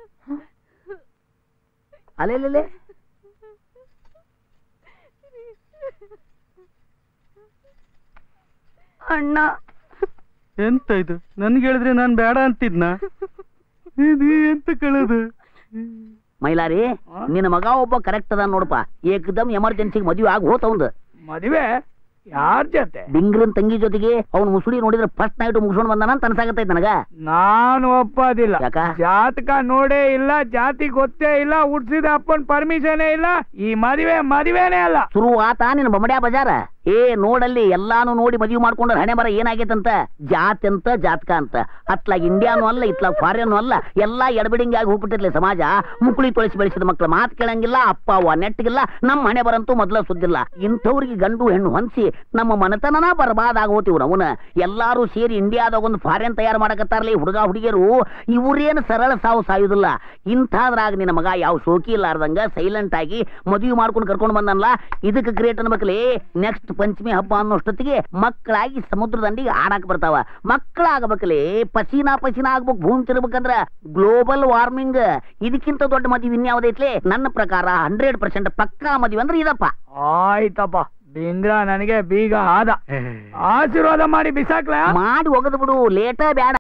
ಅಲೆಲೆಲೆ ಅಣ್ಣ ಎಂತ ಇದು ನನ್ಗೆ ಹೇಳಿದ್ರೆ ನಾನ್ ಬೇಡ ಅಂತಿದ್ನ ಇದು ಎಂತ ಕಳೆದು ಮೈಲಾರಿ ನಿನ್ನ ಮಗ ಒಬ್ಬ ಕರೆಕ್ಟ್ ಅದ ನೋಡಪ್ಪ ಏಕದಮ್ ಎಮರ್ಜೆನ್ಸಿಗೆ ಮದುವೆ ಆಗಿ ಹೋತವಂದು ಮದುವೆ ಯಾರ ಜೊತೆ ಬಿಂಗ್ರನ್ ತಂಗಿ ಜೊತೆಗೆ ಅವ್ನು ಮುಸುಡಿ ನೋಡಿದ್ರೆ ಫಸ್ಟ್ ನೈಟ್ ಮುಗಿಸ್ಕೊಂಡು ಬಂದಾನ ಅಂತ ಅನ್ಸಾಕತ್ತೈತೆ ನನಗ ನಾನು ಒಪ್ಪೋದಿಲ್ಲ ಯಾಕ? ಜಾತಕ ನೋಡೇ ಇಲ್ಲ ಜಾತಿ ಗೊತ್ತೇ ಇಲ್ಲ ಹುಡ್ಸಿದ ಅಪ್ಪನ್ ಪರ್ಮಿಷನೇ ಇಲ್ಲ ಈ ಮದುವೆ ಮದುವೆನೇ ಅಲ್ಲ ಶುರು ಆತ ನಿನ್ನ ಬಮಡ್ಯಾ ಬಜಾರ ಏ ನೋಡಲ್ಲಿ ಎಲ್ಲಾನು ನೋಡಿ ಮದುವೆ ಮಾಡ್ಕೊಂಡ್ರೆ ಹಣೆ ಬರ ಏನಾಗೈತಂತ ಜಾತಿ ಅಂತ ಜಾತಕ ಅಂತ ಅತ್ಲಾಗ ಇಂಡಿಯಾನು ಅಲ್ಲ ಇತ್ಲಾಗ ಫಾರಿನ್ ಅಲ್ಲ ಎಲ್ಲಾ ಎಡಬಿಡಿಂಗ್ ಆಗಿ ಹೋಗ್ಬಿಟ್ಟಿರ್ಲಿ ಸಮಾಜ ಮುಕುಳಿ ತೊಳಿಸಿ ಬೆಳೆಸಿದ ಮಕ್ಳು ಮಾತು ಕೇಳಂಗಿಲ್ಲ ಅಪ್ಪ ಅವ್ವ ನೆಟ್ಟಿಗಿಲ್ಲ ನಮ್ಮ ಹಣೆ ಬರಂತೂ ಮೊದಲ ಸುದ್ದಿಲ್ಲ ಇಂಥವ್ರಿಗೆ ಗಂಡು ಹೆಣ್ಣು ಹೊಂದಿಸಿ ನಮ್ಮ ಮನತನನ ಬರ್ಬಾದ್ ಆಗೋತಿವ್ ಅವನ ಎಲ್ಲಾರು ಸೇರಿ ಇಂಡಿಯಾದಾಗ ಒಂದು ಫಾರಿನ್ ತಯಾರು ಮಾಡಕತ್ತಾರಲ್ಲ ಈ ಹುಡುಗ ಹುಡುಗಿಯರು ಇವ್ರೇನು ಸರಳ ಸಾವು ಸಾಯುದಿಲ್ಲ ಇಂಥದ್ರಾಗ ನಿನ್ನ ಮಗ ಯಾವ ಶೋಕಿ ಇಲ್ಲಾರ್ದಂಗ ಸೈಲೆಂಟ್ ಆಗಿ ಮದುವೆ ಮಾಡ್ಕೊಂಡು ಕರ್ಕೊಂಡು ಬಂದನಲ್ಲ ಇದಕ್ಕೆ ಗ್ರೇಟ್ ಅನ್ಬೇಕಲೇ ನೆಕ್ಸ್ಟ್ ಪಂಚಮಿ ಹಬ್ಬ ಅನ್ನೋಷ್ಟೊತ್ತಿಗೆ ಮಕ್ಕಳಾಗಿ ಸಮುದ್ರ ದಂಡಿಗೆ ಆಡಾಕ್ ಬರ್ತಾವ ಮಕ್ಕಳಾಗಬೇಕಲೇ ಪಸೀನಾ ಪಸೀನಾ ಆಗ್ಬೇಕು ಭೂಮಿ ತಿರ್ಬೇಕಂದ್ರ ಗ್ಲೋಬಲ್ ವಾರ್ಮಿಂಗ್ ಇದಕ್ಕಿಂತ ದೊಡ್ಡ ಮದುವೆ ಇನ್ಯಾವುದೈತ್ಲೆ ನನ್ನ ಪ್ರಕಾರ ಹಂಡ್ರೆಡ್ ಪರ್ಸೆಂಟ್ ಪಕ್ಕಾ ಮದುವೆ ಅಂದ್ರೆ ಇದಪ್ಪ ಆಯ್ತಪ್ಪ ಬಿಂದ್ರ ನನಗೆ ಬೀಗ ಆದ ಆಶೀರ್ವಾದ ಮಾಡಿ ಬಿಸಾಕ್ಲ ಮಾಡಿ ಒಗದು ಬಿಡು ಲೇಟ ಬೇಡ